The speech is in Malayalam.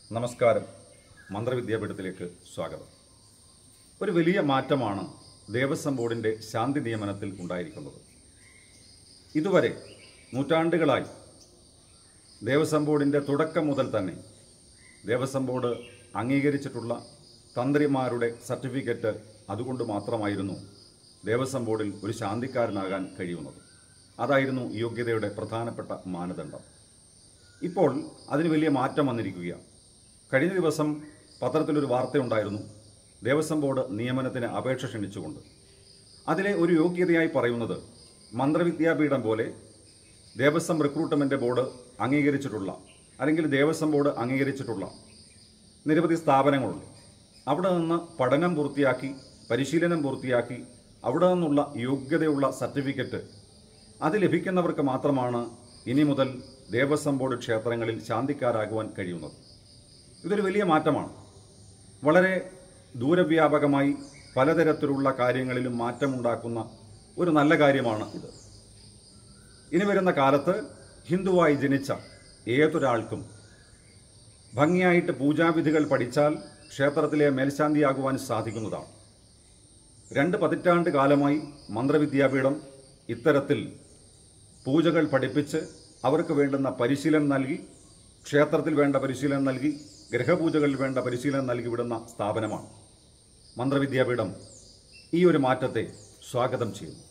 നമസ്കാരം മന്ത്രവിദ്യാപീഠത്തിലേക്ക് സ്വാഗതം ഒരു വലിയ മാറ്റമാണ് ദേവസ്വം ബോർഡിൻ്റെ ശാന്തി നിയമനത്തിൽ ഉണ്ടായിരിക്കുന്നത് ഇതുവരെ നൂറ്റാണ്ടുകളായി ദേവസ്വം ബോർഡിൻ്റെ തുടക്കം മുതൽ തന്നെ ദേവസ്വം ബോർഡ് അംഗീകരിച്ചിട്ടുള്ള തന്ത്രിമാരുടെ സർട്ടിഫിക്കറ്റ് അതുകൊണ്ട് മാത്രമായിരുന്നു ദേവസ്വം ബോർഡിൽ ഒരു ശാന്തിക്കാരനാകാൻ കഴിയുന്നത് അതായിരുന്നു യോഗ്യതയുടെ പ്രധാനപ്പെട്ട മാനദണ്ഡം ഇപ്പോൾ അതിന് വലിയ മാറ്റം വന്നിരിക്കുകയാണ് കഴിഞ്ഞ ദിവസം പത്രത്തിലൊരു വാർത്തയുണ്ടായിരുന്നു ദേവസ്വം ബോർഡ് നിയമനത്തിന് അപേക്ഷ ക്ഷണിച്ചുകൊണ്ട് അതിലെ ഒരു യോഗ്യതയായി പറയുന്നത് മന്ത്രവിദ്യാപീഠം പോലെ ദേവസ്വം റിക്രൂട്ട്മെന്റ് ബോർഡ് അംഗീകരിച്ചിട്ടുള്ള അല്ലെങ്കിൽ ദേവസ്വം ബോർഡ് അംഗീകരിച്ചിട്ടുള്ള നിരവധി സ്ഥാപനങ്ങളുണ്ട് അവിടെ നിന്ന് പഠനം പൂർത്തിയാക്കി പരിശീലനം പൂർത്തിയാക്കി അവിടെ നിന്നുള്ള യോഗ്യതയുള്ള സർട്ടിഫിക്കറ്റ് അത് ലഭിക്കുന്നവർക്ക് മാത്രമാണ് ഇനി മുതൽ ദേവസ്വം ബോർഡ് ക്ഷേത്രങ്ങളിൽ ശാന്തിക്കാരാകുവാൻ കഴിയുന്നത് ഇതൊരു വലിയ മാറ്റമാണ് വളരെ ദൂരവ്യാപകമായി പലതരത്തിലുള്ള കാര്യങ്ങളിലും മാറ്റമുണ്ടാക്കുന്ന ഒരു നല്ല കാര്യമാണ് ഇത് ഇനി വരുന്ന കാലത്ത് ഹിന്ദുവായി ജനിച്ച ഏതൊരാൾക്കും ഭംഗിയായിട്ട് പൂജാവിധികൾ പഠിച്ചാൽ ക്ഷേത്രത്തിലെ മേൽശാന്തിയാകുവാൻ സാധിക്കുന്നതാണ് രണ്ട് പതിറ്റാണ്ട് കാലമായി മന്ത്രവിദ്യാപീഠം ഇത്തരത്തിൽ പൂജകൾ പഠിപ്പിച്ച് അവർക്ക് വേണ്ടുന്ന പരിശീലനം നൽകി ക്ഷേത്രത്തിൽ വേണ്ട പരിശീലനം നൽകി ഗ്രഹപൂജകളിൽ വേണ്ട പരിശീലനം നൽകി വിടുന്ന സ്ഥാപനമാണ് മന്ത്രവിദ്യാപീഠം ഈ ഒരു മാറ്റത്തെ സ്വാഗതം ചെയ്യുന്നു